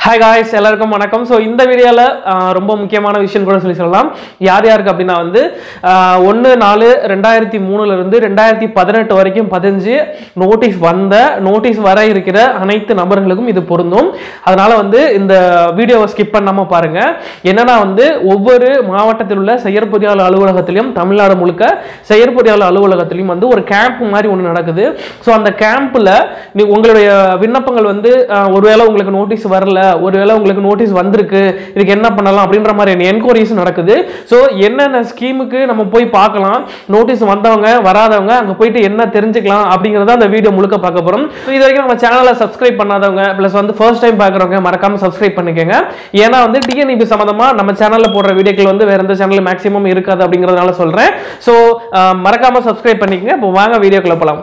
hi guys எல்லாருக்கும் வணக்கம் so இந்த வீடியோவில் ரொம்ப முக்கியமான விஷயம் கூட சொல்லி சொல்லலாம் யார் யாருக்கு அப்படின்னா வந்து ஒன்று நாலு ரெண்டாயிரத்தி மூணுலேருந்து ரெண்டாயிரத்தி பதினெட்டு வரைக்கும் பதிஞ்சு நோட்டீஸ் வந்த நோட்டீஸ் வர இருக்கிற அனைத்து நபர்களுக்கும் இது பொருந்தும் அதனால் வந்து இந்த வீடியோவை ஸ்கிப் பண்ணாமல் பாருங்கள் என்னன்னா வந்து ஒவ்வொரு மாவட்டத்தில் உள்ள செயற்பொறியாளர் அலுவலகத்திலையும் தமிழ்நாடு முழுக்க செயற்பொறியாளர் அலுவலகத்திலையும் வந்து ஒரு கேம்ப் மாதிரி ஒன்று நடக்குது ஸோ அந்த கேம்பில் நீ உங்களுடைய விண்ணப்பங்கள் வந்து ஆஹ், ஒருவேளை உங்களுக்கு நோட்டீஸ் வரல ஒருவேளை உங்களுக்கு நோட்டீஸ் வந்திருக்கு இதுக்கு என்ன பண்ணலாம் அப்படின்ற மாதிரி என்கொயரிஸ் நடக்குது ஸோ என்னென்ன ஸ்கீமுக்கு நம்ம போய் பார்க்கலாம் நோட்டீஸ் வந்தவங்க வராதவங்க அங்கே போயிட்டு என்ன தெரிஞ்சுக்கலாம் அப்படிங்கிறத அந்த வீடியோ முழுக்க பார்க்க போகிறோம் இது வரைக்கும் நம்ம சேனலை சப்ஸ்கிரைப் பண்ணாதவங்க ப்ளஸ் வந்து ஃபர்ஸ்ட் டைம் பார்க்குறவங்க மறக்காம சப்ஸ்கிரைப் பண்ணிக்கோங்க ஏன்னா வந்து டிஎன்இபி சம்மந்தமாக நம்ம சேனலில் போடுற வீடியோக்கள் வந்து வேற எந்த சேனல் மேக்ஸிமம் இருக்காது அப்படிங்கிறதுனால சொல்கிறேன் ஸோ மறக்காம சப்ஸ்கிரைப் பண்ணிக்கங்க இப்போ வாங்க வீடியோக்குள்ள போகலாம்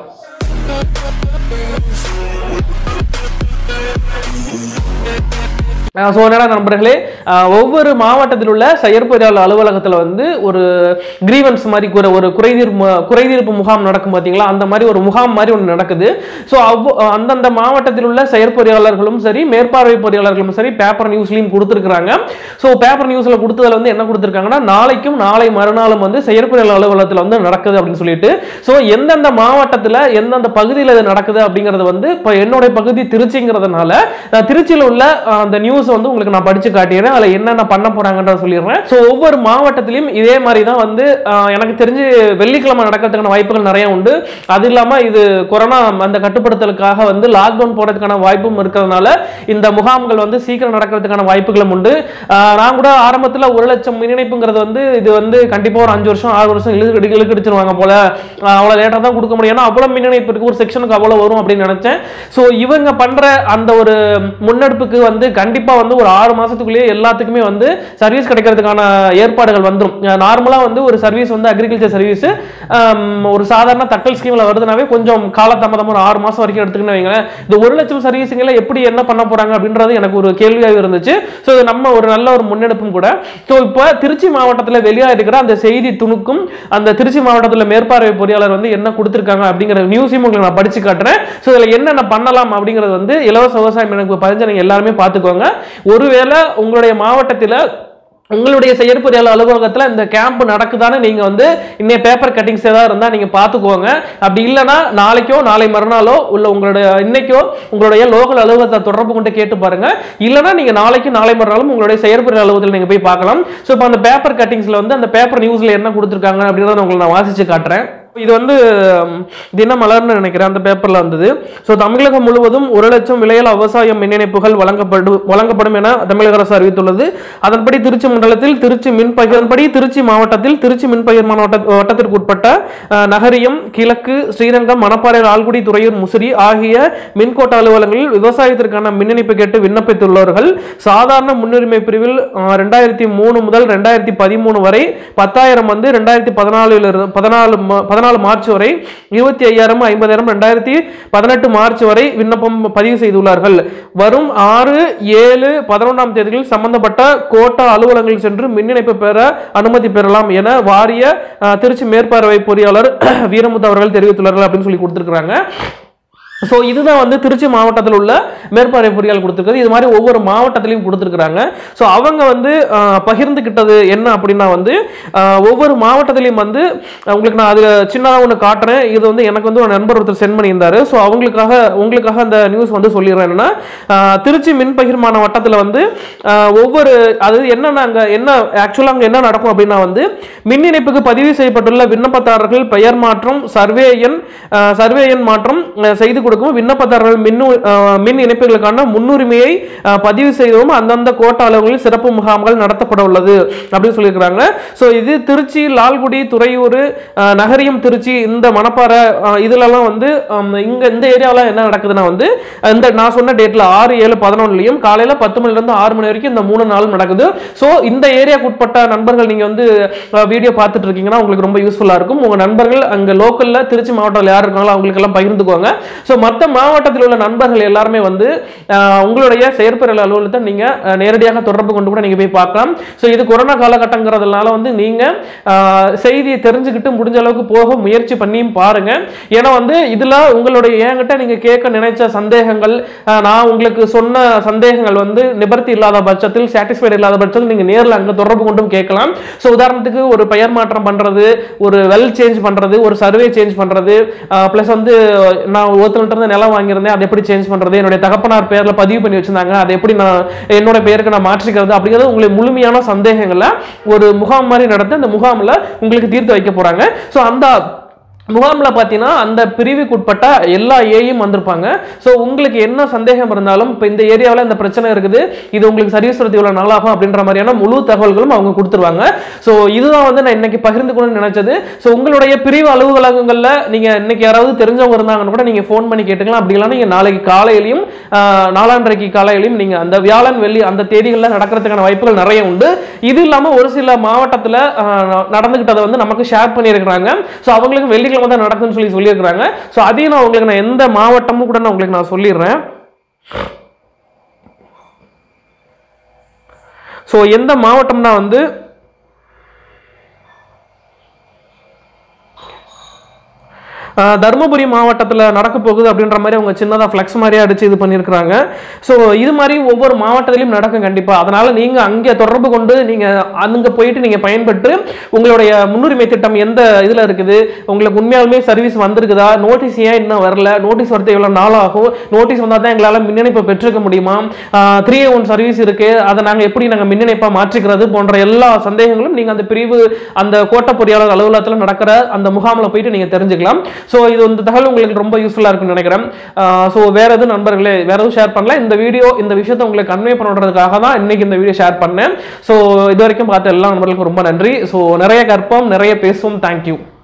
ஸோ என்னடா நண்பர்களே அஹ், ஒவ்வொரு மாவட்டத்தில் உள்ள செயற்பொறியாளர் அலுவலகத்தில் வந்து ஒரு கிரீவன்ஸ் மாதிரி ஒரு ஒரு குறைதீர்ப்பு குறைதீர்ப்பு முகாம் நடக்கும் பார்த்தீங்களா அந்த மாதிரி ஒரு முகாம் மாதிரி ஒன்று நடக்குது ஸோ அவ்வ அந்தந்த மாவட்டத்தில் உள்ள செயற்பொறியாளர்களும் சரி மேற்பார்வை பொறியாளர்களும் சரி பேப்பர் நியூஸ்லையும் கொடுத்துருக்குறாங்க ஸோ பேப்பர் நியூஸில் கொடுத்ததில் வந்து என்ன கொடுத்துருக்காங்கன்னா நாளைக்கும் நாளை மறுநாளும் வந்து செயற்பொறியாளர் அலுவலகத்தில் வந்து நடக்குது அப்படின்னு சொல்லிட்டு ஸோ எந்தெந்த மாவட்டத்தில் எந்தெந்த பகுதியில் இது நடக்குது அப்படிங்கிறது வந்து இப்போ என்னுடைய பகுதி திருச்சிங்கிறதுனால நான் திருச்சியில் உள்ள அஹ், அந்த நியூஸ் வந்து உங்களுக்கு நான் படிச்சு காட்டிடுறேன் அதில் என்னென்ன பண்ண போறாங்கன்றத சொல்லிடுறேன் ஸோ ஒவ்வொரு மாவட்டத்திலையும் இதே மாதிரி தான் வந்து அஹ், எனக்கு தெரிஞ்சு வெள்ளிக்கிழமை நடக்கிறதுக்கான வாய்ப்புகள் நிறைய உண்டு அது இல்லாமல் இது கொரோனா அந்த கட்டுப்படுத்தலுக்காக வந்து லாக்டவுன் போடுறதுக்கான வாய்ப்பும் இருக்கிறதுனால இந்த முகாம்கள் வந்து சீக்கிரம் நடக்கிறதுக்கான வாய்ப்புகளும் உண்டு அஹ், நான் கூட ஆரம்பத்தில் ஒரு லட்சம் மின் இணைப்புங்கிறது வந்து இது வந்து கண்டிப்பாக ஒரு அஞ்சு வருஷம் ஆறு வருஷம் இழுக்கு இழுக்கடிச்சிருவாங்க போல அஹ், அவ்வளோ லேட்டாக தான் கொடுக்க முடியும் ஏன்னா அவ்வளோ மின் இணைப்பு இருக்கு ஒரு செக்ஷனுக்கு அவ்வளோ வரும் அப்படின்னு நினைச்சேன் ஸோ இவங்க பண்ற அந்த ஒரு முன்னெடுப்புக்கு வந்து கண்டிப்பா வந்து ஒரு ஆறு மாசத்துக்குள்ளேயே எல்லாத்துக்குமே வந்து சர்வீஸ் கிடைக்கிறதுக்கான ஏற்பாடுகள் வந்துடும் நார்மலா வந்து ஒரு சர்வீஸ் வந்து அக்ரிகல்ச்சர் சர்வீஸ் ஒரு சாதாரண தக்கல் ஸ்கீம்ல வருதுனாவே கொஞ்சம் காலதாமதம் ஒரு ஆறு மாசம் வரைக்கும் எடுத்துக்கின்னு வைங்களேன் இந்த ஒரு லட்சம் சர்வீஸுங்களை எப்படி என்ன பண்ண போறாங்க அப்படின்றது எனக்கு ஒரு கேள்வியாக இருந்துச்சு ஸோ இது நம்ம ஒரு நல்ல ஒரு முன்னெடுப்பும் கூட ஸோ இப்போ திருச்சி மாவட்டத்தில் வெளியா இருக்கிற அந்த செய்தி துணுக்கும் அந்த திருச்சி மாவட்டத்தில் மேற்பார்வை பொறியாளர் வந்து என்ன கொடுத்துருக்காங்க அப்படிங்கிற நியூஸையும் உங்களுக்கு நான் படிச்சு காட்டுறேன் ஸோ இதில் என்னென்ன பண்ணலாம் அப்படிங்கிறது வந்து இலவச விவசாயம் எனக்கு பதிஞ்ச நீங்கள் எல்லாருமே பார்த்துக்கோங்க ஒருவேளை உங்களுடைய மாவட்டத்தில் உங்களுடைய செயற்பொறியாளர் அலுவலகத்தில் இந்த கேம்ப் நடக்குதான்னு நீங்கள் வந்து இன்னைய பேப்பர் கட்டிங்ஸ் ஏதாவது இருந்தால் நீங்கள் பார்த்துக்கோங்க அப்படி இல்லைன்னா நாளைக்கோ நாளை மறுநாளோ உள்ள உங்களுடைய இன்னைக்கோ உங்களுடைய லோக்கல் அலுவலகத்தை தொடர்பு கொண்டு கேட்டு பாருங்க இல்லைன்னா நீங்கள் நாளைக்கு நாளை மறுநாளும் உங்களுடைய செயற்பொறியாளர் அலுவலகத்தில் நீங்கள் போய் பார்க்கலாம் ஸோ இப்போ அந்த பேப்பர் கட்டிங்ஸில் வந்து அந்த பேப்பர் நியூஸில் என்ன கொடுத்துருக்காங்க அப்படின்றத உங்களுக்கு நான் வாசிச்சு காட்டுறேன் இது வந்து ம், தினமலர்னு நினைக்கிறேன் அந்த பேப்பர்ல வந்தது ஸோ தமிழகம் முழுவதும் ஒரு லட்சம் விலையில விவசாய மின் இணைப்புகள் வழங்கப்படும் வழங்கப்படும் என தமிழக அரசு அறிவித்துள்ளது அதன்படி திருச்சி மண்டலத்தில் திருச்சி மின் பகிர்ந்தபடி திருச்சி மாவட்டத்தில் திருச்சி மின் பகிர் மாவட்ட வட்டத்திற்கு உட்பட்ட அஹ், நகரியம் கிழக்கு ஸ்ரீரங்கம் மணப்பாறை ஆல்குடி துறையூர் முசிறி ஆகிய மின்கோட்ட அலுவலகங்களில் விவசாயத்திற்கான மின் இணைப்பு கேட்டு விண்ணப்பித்துள்ளவர்கள் சாதாரண முன்னுரிமை பிரிவில் அஹ், ரெண்டாயிரத்தி மூணு முதல் ரெண்டாயிரத்தி பதிமூணு வரை பத்தாயிரம் வந்து ரெண்டாயிரத்தி பதினாலில் இருந்து பதினாலு ம- பதினாலு மார்ச் வரை இருபத்தி ஐயாயிரம் ஐம்பதாயிரம் ரெண்டாயிரத்தி பதினெட்டு மார்ச் வரை விண்ணப்பம் பதிவு செய்துள்ளார்கள் வரும் ஆறு ஏழு பதினொன்றாம் தேதிகளில் சம்பந்தப்பட்ட கோட்டா அலுவலகங்களில் சென்று மின் இணைப்பு பெற அனுமதி பெறலாம் என வாரிய அஹ், திருச்சி மேற்பார்வை பொறியாளர் வீரமுத்து அவர்கள் தெரிவித்துள்ளார்கள் அப்படின்னு சொல்லி கொடுத்துருக்காங்க ஸோ இதுதான் வந்து திருச்சி மாவட்டத்தில் உள்ள மேற்பார்வை பொறியாளர் கொடுத்துருக்குது இது மாதிரி ஒவ்வொரு மாவட்டத்திலையும் கொடுத்துருக்குறாங்க ஸோ அவங்க வந்து ஆஹ், பகிர்ந்துக்கிட்டது என்ன அப்படின்னா வந்து ஆஹ், ஒவ்வொரு மாவட்டத்திலையும் வந்து ஆஹ், உங்களுக்கு நான் அதில் சின்னதாக ஒன்று காட்டுறேன் இது வந்து எனக்கு வந்து ஒரு நண்பர் ஒருத்தர் சென்ட் பண்ணியிருந்தாரு ஸோ அவங்களுக்காக உங்களுக்காக அந்த நியூஸ் வந்து சொல்லிடுறேன் என்னன்னா ஆஹ், திருச்சி மின் பகிர்மான வட்டத்தில் வந்து ஆஹ், ஒவ்வொரு அது என்னென்ன அங்கே என்ன ஆக்சுவலாக அங்கே என்ன நடக்கும் அப்படின்னா வந்து மின் இணைப்புக்கு பதிவு செய்யப்பட்டுள்ள விண்ணப்பதாரர்கள் பெயர் மாற்றம் சர்வே எண் ஆஹ், சர்வே எண் மாற்றம் ஆஹ், செய்து கொடுக்கும் விண்ணப்பதாரர்கள் மின் ஆஹ், மின் இணைப்புகளுக்கான முன்னுரிமையை ஆஹ், பதிவு செய்யவும் அந்தந்த கோட்ட அளவுகளில் சிறப்பு முகாம்கள் நடத்தப்பட உள்ளது அப்படின்னு சொல்லியிருக்கிறாங்க ஸோ இது திருச்சி லால்குடி துறையூர் ஆஹ், நகரியம் திருச்சி இந்த மணப்பாறை ஆஹ், இதுலலாம் வந்து ஆம், இங்க இந்த ஏரியாவில் என்ன நடக்குதுன்னா வந்து இந்த நான் சொன்ன டேட்ல ஆறு ஏழு பதினொன்றுலையும் காலையில் பத்து மணிலேருந்து ஆறு மணி வரைக்கும் இந்த மூணு நாள் நடக்குது ஸோ இந்த ஏரியாவுக்கு உட்பட்ட நண்பர்கள் நீங்கள் வந்து வீடியோ பார்த்துட்டு இருக்கீங்கன்னா உங்களுக்கு ரொம்ப யூஸ்ஃபுல்லாக இருக்கும் உங்கள் நண்பர்கள் அங்கே லோக்கலில் திருச்சி மாவட்டத்தில் யார் இருக்காங்களோ அவங்களுக்கெல்லாம் பகிர்ந்துக்கோங்க ஸோ மற்ற மாவட்டத்தில் உள்ள நண்பர்கள் எல்லாருமே வந்து ஆஹ், உங்களுடைய செயற்பொறியாளர் அலுவலகத்தை நீங்கள் நேரடியாக தொடர்பு கொண்டு கூட நீங்கள் போய் பார்க்கலாம் ஸோ இது கொரோனா காலகட்டங்கிறதுனால வந்து நீங்கள் செய்தியை தெரிஞ்சுக்கிட்டு முடிஞ்ச அளவுக்கு போக முயற்சி பண்ணியும் பாருங்க ஏன்னா வந்து இதில் உங்களுடைய என்கிட்ட நீங்கள் கேட்க நினைச்ச சந்தேகங்கள் ஆஹ், நான் உங்களுக்கு சொன்ன சந்தேகங்கள் வந்து நிபர்த்தி இல்லாத பட்சத்தில் சாட்டிஸ்ஃபைடு இல்லாத பட்சத்தில் நீங்கள் நேரில் அங்கே தொடர்பு கொண்டும் கேட்கலாம் ஸோ உதாரணத்துக்கு ஒரு பெயர் மாற்றம் பண்ணுறது ஒரு வெல் சேஞ்ச் பண்ணுறது ஒரு சர்வே சேஞ்ச் பண்ணுறது ப்ளஸ் வந்து நான் ஒருத்தர்கிட்ட இருந்து நிலம் வாங்கியிருந்தேன் அதை எப்படி சேஞ்ச் பண்ணுறது என்னுடைய தகப்பனார் பேரில் பதிவு பண்ணி வச்சிருந்தாங்க அதை எப்படி நான் என்னோட பேருக்கு நான் மாற்றிக்கிறது அப்படிங்கிறது உங்களுக்கு முழுமையான சந்தேகங்களை ஒரு முகாம் மாதிரி நடத்தி அந்த முகாமில் உங்களுக்கு தீர்த்து வைக்க போகிறாங்க ஸோ அந்த முகாமில் பார்த்தீங்கன்னா அந்த பிரிவுக்குட்பட்ட எல்லா ஏயும் வந்திருப்பாங்க ஸோ உங்களுக்கு என்ன சந்தேகம் இருந்தாலும் இப்போ இந்த ஏரியாவில் இந்த பிரச்சனை இருக்குது இது உங்களுக்கு சரி சொல்றது இவ்வளோ நாளாகும் அப்படின்ற மாதிரியான முழு தகவல்களும் அவங்க கொடுத்துருவாங்க ஸோ இதுதான் வந்து நான் இன்னைக்கு பகிர்ந்துக்கணும்னு நினைச்சது ஸோ உங்களுடைய பிரிவு அலுவலகங்களில் நீங்கள் இன்னைக்கு யாராவது தெரிஞ்சவங்க இருந்தாங்கன்னு கூட நீங்கள் ஃபோன் பண்ணி கேட்டுக்கலாம் அப்படி இல்லைன்னா நீங்கள் நாளைக்கு காலையிலையும் ஆஹ், நாளான்றைக்கு காலையிலையும் நீங்கள் அந்த வியாழன் வெள்ளி அந்த தேதிகளில் நடக்கிறதுக்கான வாய்ப்புகள் நிறைய உண்டு இது இல்லாமல் ஒரு சில மாவட்டத்தில் நடந்துக்கிட்டதை வந்து நமக்கு ஷேர் பண்ணியிருக்கிறாங்க ஸோ அவங்களுக்கு வெள்ளிக்கிழமை தான் நடக்குன்னு சொல்லி சொல்லியிருக்கிறாங்க ஸோ அதையும் நான் உங்களுக்கு நான் எந்த மாவட்டமும் கூட நான் உங்களுக்கு நான் சொல்லிடுறேன் ஸோ எந்த மாவட்டம்னா வந்து ஆஹ், தருமபுரி மாவட்டத்தில் நடக்க போகுது அப்படின்ற மாதிரி அவங்க சின்னதாக ஃப்ளெக்ஸ் மாதிரியே அடிச்சு இது பண்ணியிருக்கிறாங்க ஸோ இது மாதிரி ஒவ்வொரு மாவட்டத்திலையும் நடக்கும் கண்டிப்பாக அதனால நீங்கள் அங்கே தொடர்பு கொண்டு நீங்கள் அங்கே போயிட்டு நீங்கள் பயன்பெற்று உங்களுடைய முன்னுரிமை திட்டம் எந்த இதில் இருக்குது உங்களுக்கு உண்மையாலுமே சர்வீஸ் வந்திருக்குதா நோட்டீஸ் ஏன் இன்னும் வரல நோட்டீஸ் வரது எவ்வளோ நாள் ஆகும் நோட்டீஸ் வந்தால் தான் எங்களால் மின் இணைப்பை பெற்றிருக்க முடியுமா த்ரீ ஒன் சர்வீஸ் இருக்கு அதை நாங்கள் எப்படி நாங்கள் மின் இணைப்பை மாற்றிக்கிறது போன்ற எல்லா சந்தேகங்களும் நீங்கள் அந்த பிரிவு அந்த கோட்ட பொறியாளர் அலுவலகத்தில் நடக்கிற அந்த முகாமில் போயிட்டு நீங்கள் தெரிஞ்சுக்கலாம் ஸோ இது இந்த தகவல் உங்களுக்கு ரொம்ப யூஸ்ஃபுல்லாக இருக்கும்னு நினைக்கிறேன் ஸோ வேற எதுவும் நண்பர்களே வேற எதுவும் ஷேர் பண்ணல இந்த வீடியோ இந்த விஷயத்தை உங்களுக்கு கன்வே பண்ணுறதுக்காக தான் இன்னைக்கு இந்த வீடியோ ஷேர் பண்ணேன் ஸோ இது வரைக்கும் பார்த்த எல்லா நண்பர்களுக்கும் ரொம்ப நன்றி ஸோ நிறைய கற்போம் நிறைய பேசுவோம் தேங்க்யூ